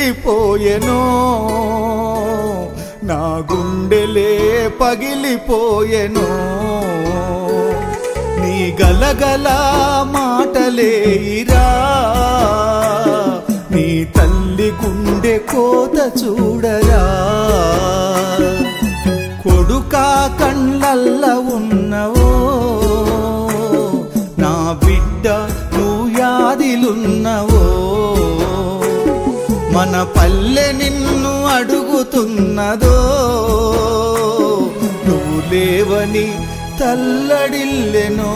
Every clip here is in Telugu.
మిగిలిపోయెనో నా గుండెలే పగిలిపోయెనో నీ గలగల మాటలేరా నీ తల్లి గుండె కోత చూడరా కొడుక కళ్ళల్ల ఉన్నవో నా బిడ్డ నువ్వు యాదిలున్నవో మన పల్లె నిన్ను అడుగుతున్నదో నువ్వు లేవని తల్లడిల్లెనో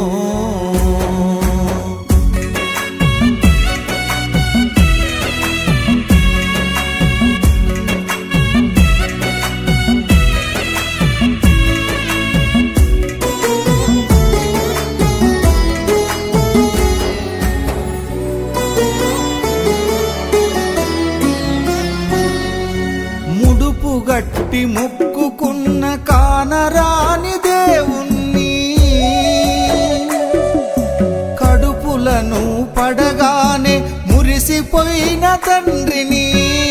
ముడుపు గట్టి మొక్కుకున్న కానరాని దేవుణ్ణి కడుపులను పడగానే మురిసిపోయిన తండ్రిని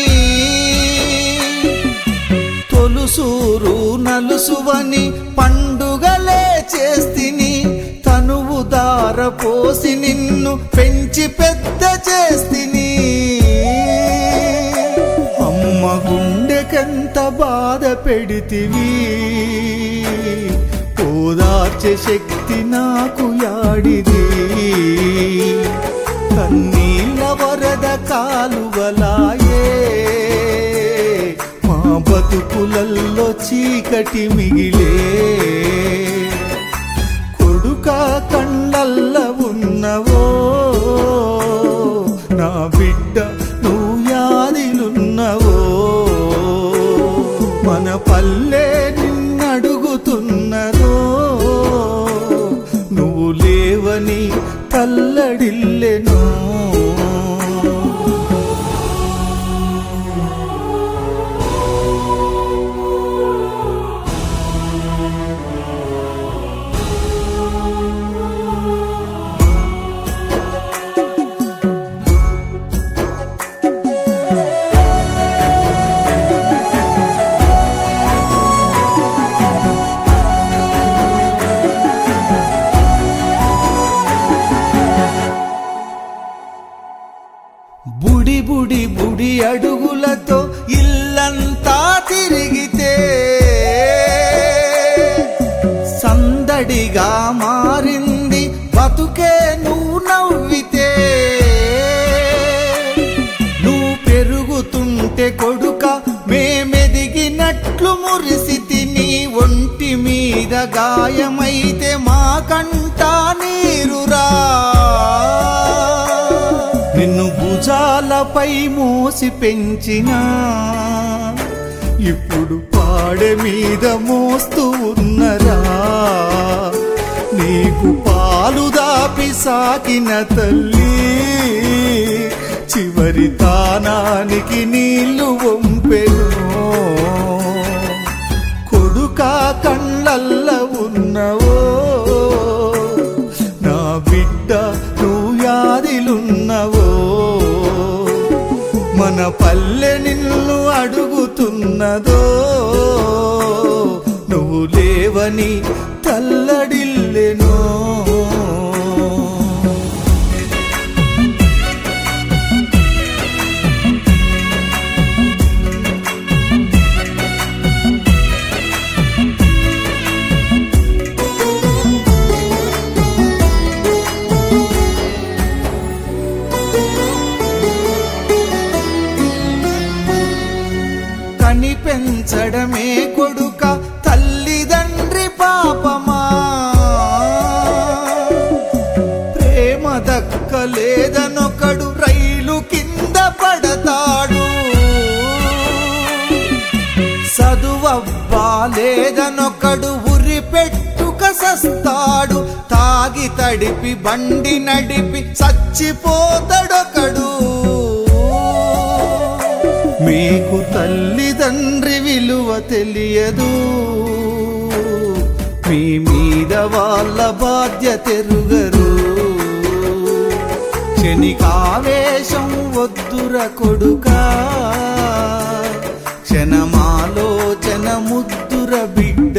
తొలుసూరు నలుసువని పండుగలే చేస్తిని తనువు దార పోసి నిన్ను పెంచి పెద్ద చేస్తిని అమ్మ గుండెకెంత బాధ పెడితివి ఓదార్చే శక్తి నాకు యాడిది కన్నీళ్ళ వరద కాలువలాయే మా బతుకులల్లో చీకటి మిగిలే కొడుక కళ్ళల్ల ఉన్నవో నా బిడ్డ నువ్వు యాదిలున్నవో మన పల్లె నిన్నడుగుతున్నదో నువ్వు లేవని తల్లడిల్లెనో బుడి బుడి బుడి అడుగులతో ఇల్లంతా తిరిగితే సందడిగా మారింది బతుకే నువ్వు నవ్వితే నువ్వు పెరుగుతుంటే కొడుక మేమెదిగినట్లు మురిసి తిని ఒంటి మీద గాయమైతే మాకంట నీరురా నిన్ను భుజాలపై మోసి పెంచినా ఇప్పుడు పాడె మీద మోస్తూ ఉన్నరా నీకు పాలు దాపి సాకిన తల్లి చివరి తానానికి నీళ్లు వంపెను కొడుక కళ్ళల్ల ఉన్నవో నా బిడ్డ నువ్వు యాదిలున్నవో మన పల్లె నిన్ను అడుగుతున్నదో నువ్వు లేవని తల్లడిల్లెనో కని పెంచడమే కొడుక తల్లిదండ్రి పాపమా ప్రేమ దక్కలేదనొకడు రైలు కింద పడతాడు చదువవ్వా లేదనొకడు ఉరి పెట్టుక సస్తాడు తాగి తడిపి బండి నడిపి చచ్చిపోతాడొకడు మీకు తల్లిదండ్రి విలువ తెలియదు మీ మీద వాళ్ళ బాధ్యత ఎరుగరు క్షణికావేశం వద్దుర కొడుకా క్షణమాలోచన ముద్దుర బిడ్డ